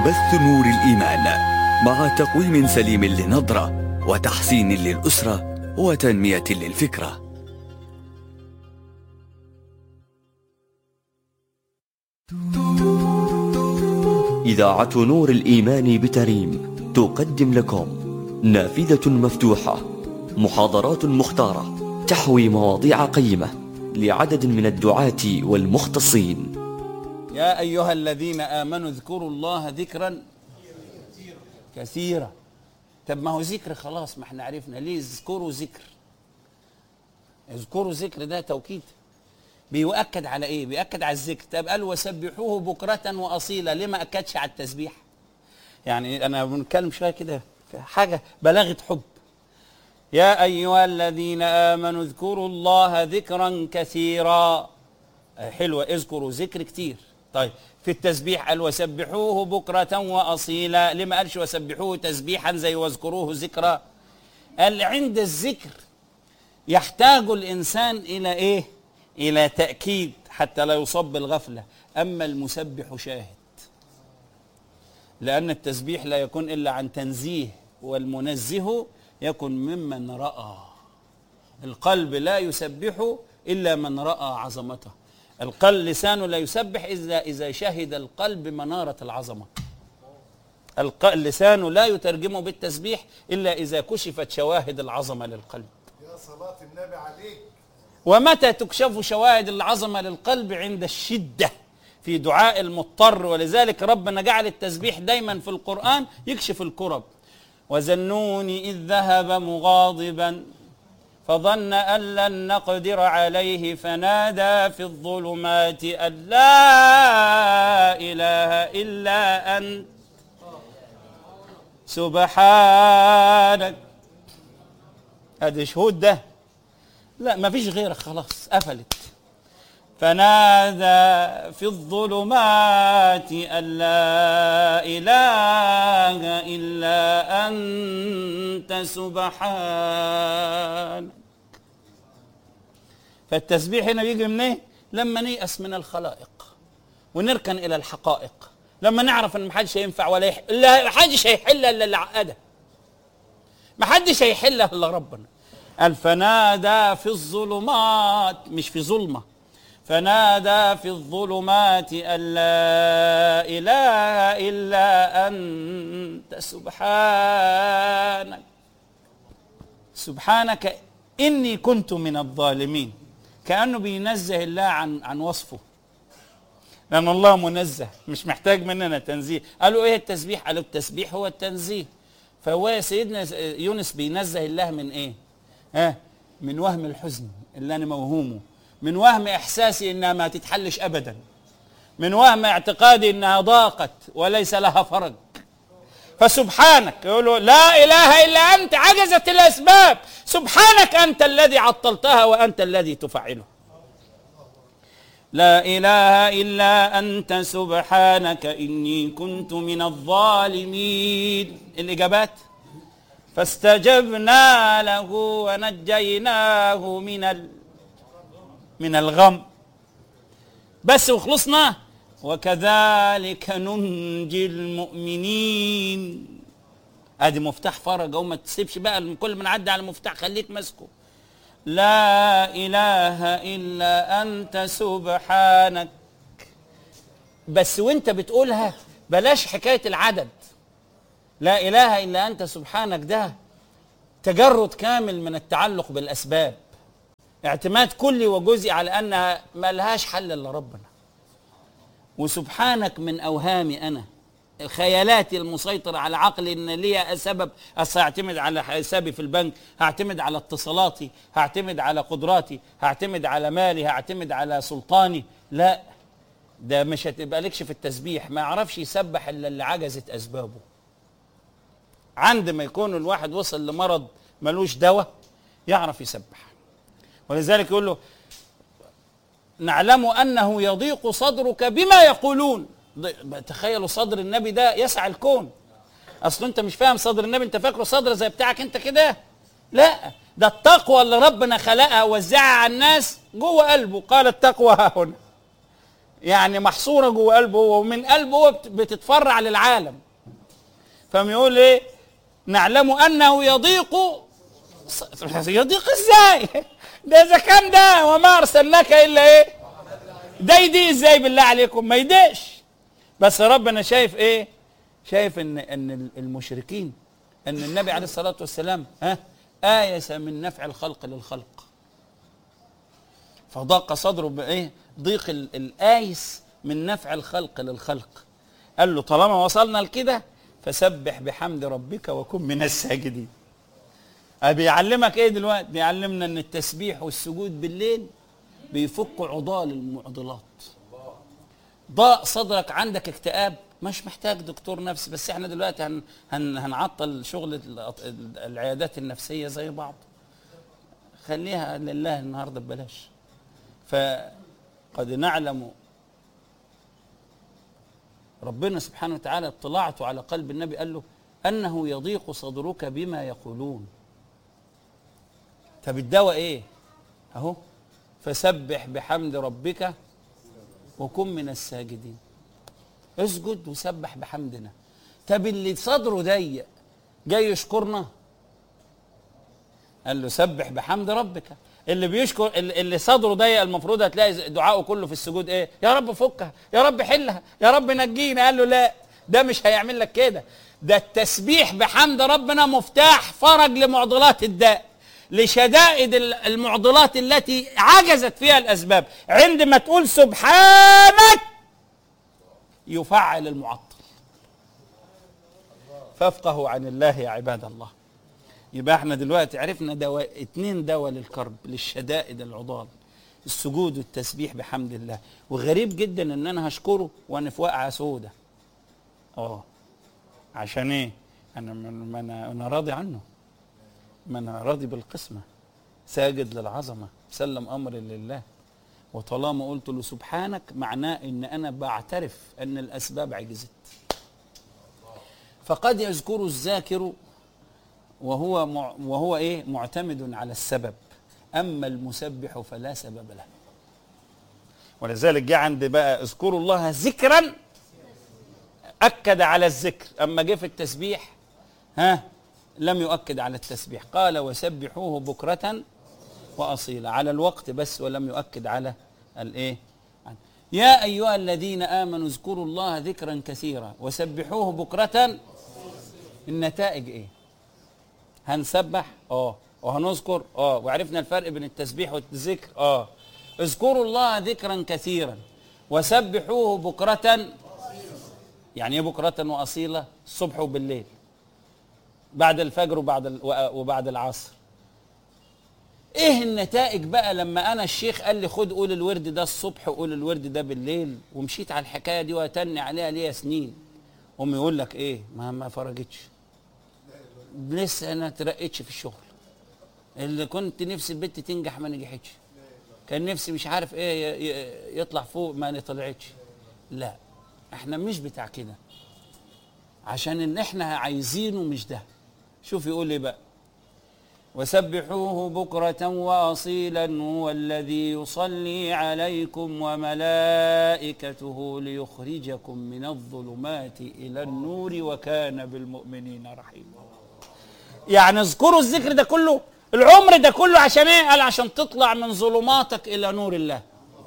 بث نور الإيمان مع تقويم سليم للنظرة وتحسين للأسرة وتنمية للفكرة إذاعة نور الإيمان بتريم تقدم لكم نافذة مفتوحة محاضرات مختارة تحوي مواضيع قيمة لعدد من الدعاة والمختصين يا أيها الذين آمنوا اذكروا الله ذكرا كثيرا طب ما هو ذكر خلاص ما احنا عرفنا ليه اذكروا ذكر اذكروا ذكر ده توكيد بيؤكد على ايه بيؤكد على الذكر طب قال وسبحوه بكرة وأصيلا ليه ما أكدش على التسبيح يعني أنا بنتكلم شوية كده في حاجة بلاغة حب يا أيها الذين آمنوا اذكروا الله ذكرا كثيرا حلوة اذكروا ذكر كتير طيب في التسبيح قال وسبحوه بكرة وأصيلا لما قالش وسبحوه تسبيحا زي واذكروه ذكرا قال عند الذكر يحتاج الإنسان إلى إيه إلى تأكيد حتى لا يصاب بالغفلة أما المسبح شاهد لأن التسبيح لا يكون إلا عن تنزيه والمنزه يكن ممن رأى القلب لا يسبح إلا من رأى عظمته القلب لسانه لا يسبح إذا إذا شهد القلب منارة العظمة الق- اللسان لا يترجمه بالتسبيح إلا إذا كشفت شواهد العظمة للقلب يا صلاة النبي عليك ومتى تكشف شواهد العظمة للقلب عند الشدة في دعاء المضطر ولذلك ربنا جعل التسبيح دايما في القرآن يكشف الكرب وزنون إذ ذهب مغاضبا فظن أن لن نقدر عليه فنادى في الظلمات أن لا إله إلا أنت سبحانك ادي شهود ده لا ما فيش غيرك خلاص قفلت فنادى في الظلمات أن لا إله إلا أنت سبحانك فالتسبيح هنا بيجي من ايه؟ لما نيأس من الخلائق ونركن إلى الحقائق لما نعرف ان محدش هينفع ولا يح... لا محدش هيحل الا اللي عقده محدش هيحلها الا ربنا قال فنادى في الظلمات مش في ظلمه فنادى في الظلمات أن لا إله إلا أنت سبحانك سبحانك إني كنت من الظالمين كأنه بينزه الله عن عن وصفه لأن الله منزه مش محتاج مننا تنزيه قالوا إيه التسبيح قالوا التسبيح هو التنزيه فهو سيدنا يونس بينزه الله من إيه ها من وهم الحزن اللي أنا موهومه من وهم إحساسي إنها ما تتحلش أبدا من وهم اعتقادي إنها ضاقت وليس لها فرج فسبحانك يقولوا لا إله إلا أنت عجزت الأسباب سبحانك أنت الذي عطلتها وأنت الذي تفعله لا إله إلا أنت سبحانك إني كنت من الظالمين الإجابات فاستجبنا له ونجيناه من ال... من الغم بس وخلصنا وكذلك ننجي المؤمنين ادي مفتاح فرج اهو ما تسيبش بقى كل ما نعدي على المفتاح خليك ماسكه لا اله الا انت سبحانك بس وانت بتقولها بلاش حكايه العدد لا اله الا انت سبحانك ده تجرد كامل من التعلق بالاسباب اعتماد كلي وجزئي على انها ما لهاش حل الا ربنا وسبحانك من اوهامي انا خيالاتي المسيطرة على عقلي ان ليا سبب اصل هعتمد على حسابي في البنك هعتمد على اتصالاتي هعتمد على قدراتي هعتمد على مالي هعتمد على سلطاني لا ده مش هتبقى لكش في التسبيح ما يعرفش يسبح الا اللي عجزت اسبابه عندما يكون الواحد وصل لمرض ملوش دواء يعرف يسبح ولذلك يقول له نعلم انه يضيق صدرك بما يقولون تخيلوا صدر النبي ده يسع الكون اصل انت مش فاهم صدر النبي انت فاكره صدر زي بتاعك انت كده لا ده التقوى اللي ربنا خلقها ووزعها على الناس جوه قلبه قال التقوى ها هنا يعني محصوره جوه قلبه هو ومن قلبه هو بت- بتتفرع للعالم فم يقول ايه نعلم انه يضيق ص- يضيق ازاي ده اذا كان ده وما ارسلناك الا ايه ده يضيق ازاي بالله عليكم ما يضيقش بس ربنا شايف ايه شايف ان ان المشركين ان النبي عليه الصلاه والسلام ها آيس من نفع الخلق للخلق فضاق صدره بايه ضيق ال- الآيس من نفع الخلق للخلق قال له طالما وصلنا لكده فسبح بحمد ربك وكن من الساجدين أه بيعلمك ايه دلوقتي بيعلمنا ان التسبيح والسجود بالليل بيفك عضال المعضلات ضاق صدرك عندك اكتئاب مش محتاج دكتور نفسي بس احنا دلوقتي هن هن هنعطل شغل ال- ال- العيادات النفسيه زي بعض خليها لله النهارده ببلاش فقد نعلم ربنا سبحانه وتعالى اطلاعته على قلب النبي قال له انه يضيق صدرك بما يقولون طب الدواء ايه اهو فسبح بحمد ربك وكن من الساجدين اسجد وسبح بحمدنا طب اللي صدره ضيق جاي يشكرنا قال له سبح بحمد ربك اللي بيشكر اللي اللي صدره ضيق المفروض هتلاقي دعائه كله في السجود ايه يا رب فكها يا رب حلها يا رب نجينا قال له لا ده مش هيعمل لك كده ده التسبيح بحمد ربنا مفتاح فرج لمعضلات الداء لشدائد ال- المعضلات التي عجزت فيها الاسباب عندما تقول سبحانك يفعل المعطل فافقهوا عن الله يا عباد الله يبقى احنا دلوقتي عرفنا دواء اتنين دواء للكرب للشدائد العضال السجود والتسبيح بحمد الله وغريب جدا ان انا هشكره وانا في واقعه سودة اه عشان ايه انا من ما انا انا راضي عنه ما انا راضي بالقسمه ساجد للعظمه سلم امري لله وطالما قلت له سبحانك معناه ان انا بعترف ان الاسباب عجزت فقد يذكر الذاكر وهو مع وهو ايه معتمد على السبب اما المسبح فلا سبب له ولذلك جه عند بقى اذكروا الله ذكرا اكد على الذكر اما جه في التسبيح ها لم يؤكد على التسبيح قال وسبحوه بكرة وأصيلا على الوقت بس ولم يؤكد على الايه يا أيها الذين آمنوا اذكروا الله ذكرا كثيرا وسبحوه بكرة النتائج ايه هنسبح اه وهنذكر اه وعرفنا الفرق بين التسبيح والذكر اه اذكروا الله ذكرا كثيرا وسبحوه بكرة يعني ايه بكرة وأصيلة الصبح وبالليل بعد الفجر وبعد ال- وبعد العصر ايه النتائج بقى لما انا الشيخ قال لي خد قول الورد ده الصبح وقول الورد ده بالليل ومشيت على الحكايه دي واتني عليها ليا سنين قوم يقول لك ايه ما ما فرجتش لسه انا اترقيتش في الشغل اللي كنت نفسي البنت تنجح ما نجحتش كان نفسي مش عارف ايه ي- ي- يطلع فوق ما طلعتش لا احنا مش بتاع كده عشان ان احنا عايزينه مش ده شوف يقول ايه بقى وسبحوه بكرة وأصيلا هو الذي يصلي عليكم وملائكته ليخرجكم من الظلمات إلى النور وكان بالمؤمنين رحيما يعني اذكروا الذكر ده كله العمر ده كله عشان ايه قال عشان تطلع من ظلماتك إلى نور الله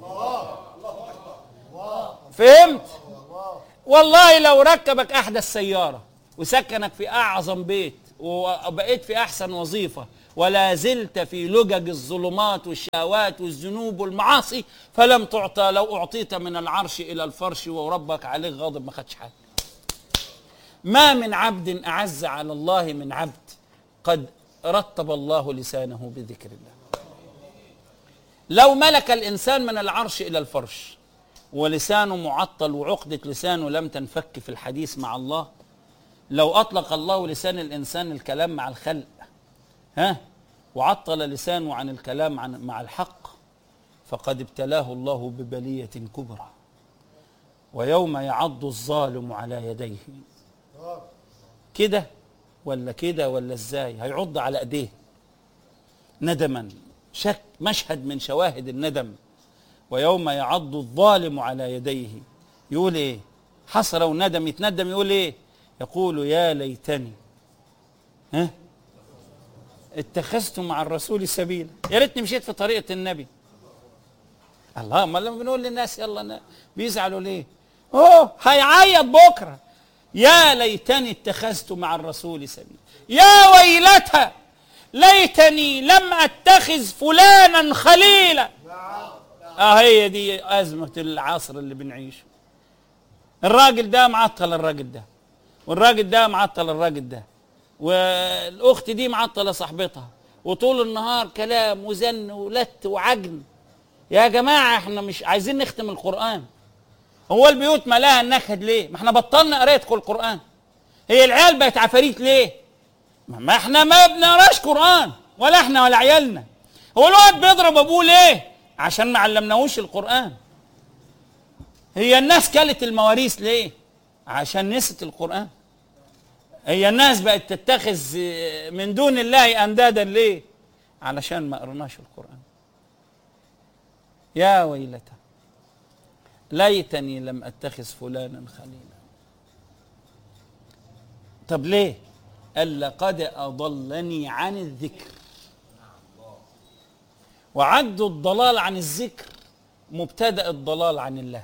فهمت والله لو ركبك احدث سياره وسكنك في اعظم بيت وبقيت في احسن وظيفه ولا زلت في لجج الظلمات والشهوات والذنوب والمعاصي فلم تعطى لو اعطيت من العرش الى الفرش وربك عليه غاضب ما خدش حاجه ما من عبد اعز على الله من عبد قد رتب الله لسانه بذكر الله لو ملك الانسان من العرش الى الفرش ولسانه معطل وعقدة لسانه لم تنفك في الحديث مع الله لو أطلق الله لسان الإنسان الكلام مع الخلق ها وعطل لسانه عن الكلام عن مع الحق فقد ابتلاه الله ببلية كبرى ويوم يعض الظالم على يديه كده ولا كده ولا ازاي هيعض على ايديه ندما شك مشهد من شواهد الندم ويوم يعض الظالم على يديه يقول ايه حسره وندم يتندم يقول ايه يقول يا ليتني ها اتخذت مع الرسول سبيلا يا ريتني مشيت في طريقه النبي الله ما لما بنقول للناس يلا نا- بيزعلوا ليه اوه هيعيط بكره يا ليتني اتخذت مع الرسول سبيلا يا ويلتى ليتني لم اتخذ فلانا خليلا اه هي دي ازمه العصر اللي بنعيشه الراجل ده معطل الراجل ده والراجل ده معطل الراجل ده والاخت دي معطله صاحبتها وطول النهار كلام وزن ولت وعجن يا جماعه احنا مش عايزين نختم القران هو البيوت ملاها النكد ليه ما احنا بطلنا قرايه القران هي العيال بقت عفاريت ليه ما ما احنا ما بنقراش قران ولا احنا ولا عيالنا هو الواد بيضرب ابوه ليه عشان ما علمناهوش القران هي الناس كلت المواريث ليه عشان نسيت القران هي الناس بقت تتخذ من دون الله اندادا ليه علشان ما قرناش القران يا ويلتى ليتني لم اتخذ فلانا خليلا طب ليه قال لقد اضلني عن الذكر وعد الضلال عن الذكر مبتدا الضلال عن الله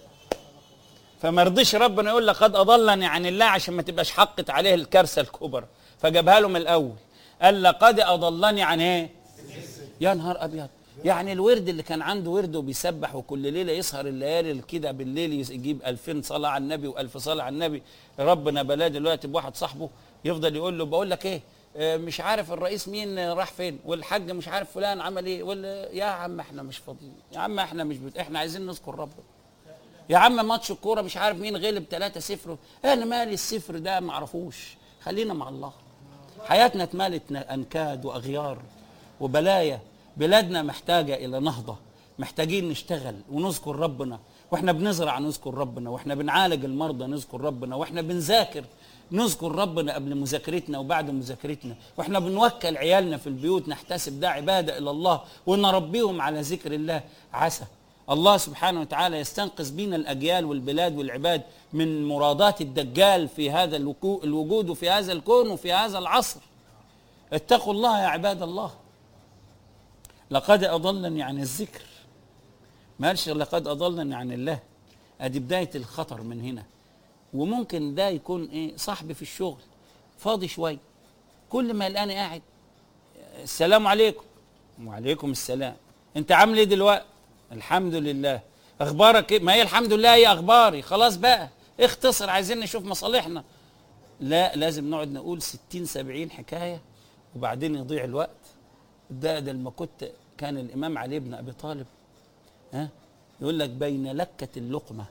فما رضيش ربنا يقول لقد اضلني عن الله عشان ما تبقاش حقت عليه الكارثه الكبرى فجابها له من الاول قال لقد اضلني عن ايه يا نهار ابيض يعني الورد اللي كان عنده ورد وبيسبح وكل ليله يسهر الليالي كده بالليل يجيب 2000 صلاه على النبي و1000 صلاه على النبي ربنا بلاه دلوقتي بواحد صاحبه يفضل يقول له بقول لك ايه آه، مش عارف الرئيس مين آه، راح فين والحاج مش عارف فلان عمل ايه ولا يا عم احنا مش فاضيين يا عم احنا مش بت... احنا عايزين نذكر ربنا يا عم ماتش الكوره مش عارف مين غلب 3 0 انا مالي الصفر ده ما اعرفوش خلينا مع الله حياتنا اتملت ن- انكاد واغيار وبلايا بلادنا محتاجه الى نهضه محتاجين نشتغل ونذكر ربنا واحنا بنزرع نذكر ربنا واحنا بنعالج المرضى نذكر ربنا واحنا بنذاكر نذكر ربنا قبل مذاكرتنا وبعد مذاكرتنا واحنا بنوكل عيالنا في البيوت نحتسب ده عباده الى الله ونربيهم على ذكر الله عسى الله سبحانه وتعالى يستنقذ بنا الاجيال والبلاد والعباد من مرادات الدجال في هذا الوكو- الوجود وفي هذا الكون وفي هذا العصر اتقوا الله يا عباد الله لقد اضلني عن الذكر ما قالش لقد اضلني عن الله ادي بدايه الخطر من هنا وممكن ده يكون ايه صاحبي في الشغل فاضي شويه كل ما يلقاني قاعد السلام عليكم وعليكم السلام انت عامل ايه دلوقتي الحمد لله اخبارك ايه ما هي الحمد لله هي اخباري خلاص بقى اختصر عايزين نشوف مصالحنا لا لازم نقعد نقول ستين سبعين حكاية وبعدين يضيع الوقت ده ده لما كنت كان الإمام علي بن أبي طالب ها يقول لك بين لكة اللقمة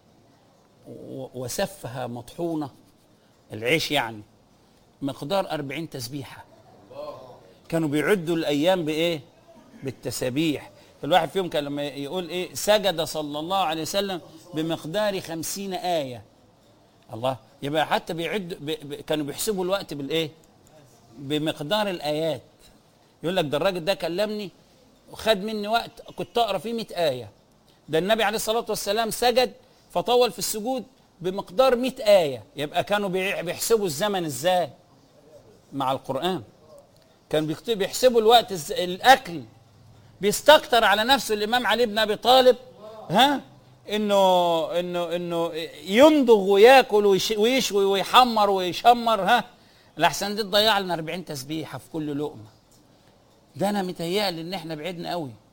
و- وسفها مطحونة العيش يعني مقدار أربعين تسبيحة كانوا بيعدوا الأيام بإيه بالتسابيح الواحد فيهم كان لما يقول إيه سجد صلى الله عليه وسلم بمقدار خمسين آية الله يبقى حتى بيعد ب... ب... كانوا بيحسبوا الوقت بالايه بمقدار الايات يقول لك ده الراجل ده كلمني وخد مني وقت كنت اقرا فيه 100 ايه ده النبي عليه الصلاه والسلام سجد فطول في السجود بمقدار 100 ايه يبقى كانوا بي- بيحسبوا الزمن ازاي مع القران كان بيكتب بيحسبوا الوقت إز... الاكل بيستكتر على نفسه الامام علي بن ابي طالب ها انه انه انه يمضغ وياكل ويش- ويشوي ويحمر ويشمر ها الاحسن دي تضيع لنا 40 تسبيحه في كل لقمه ده انا متهيألي ان احنا بعدنا قوي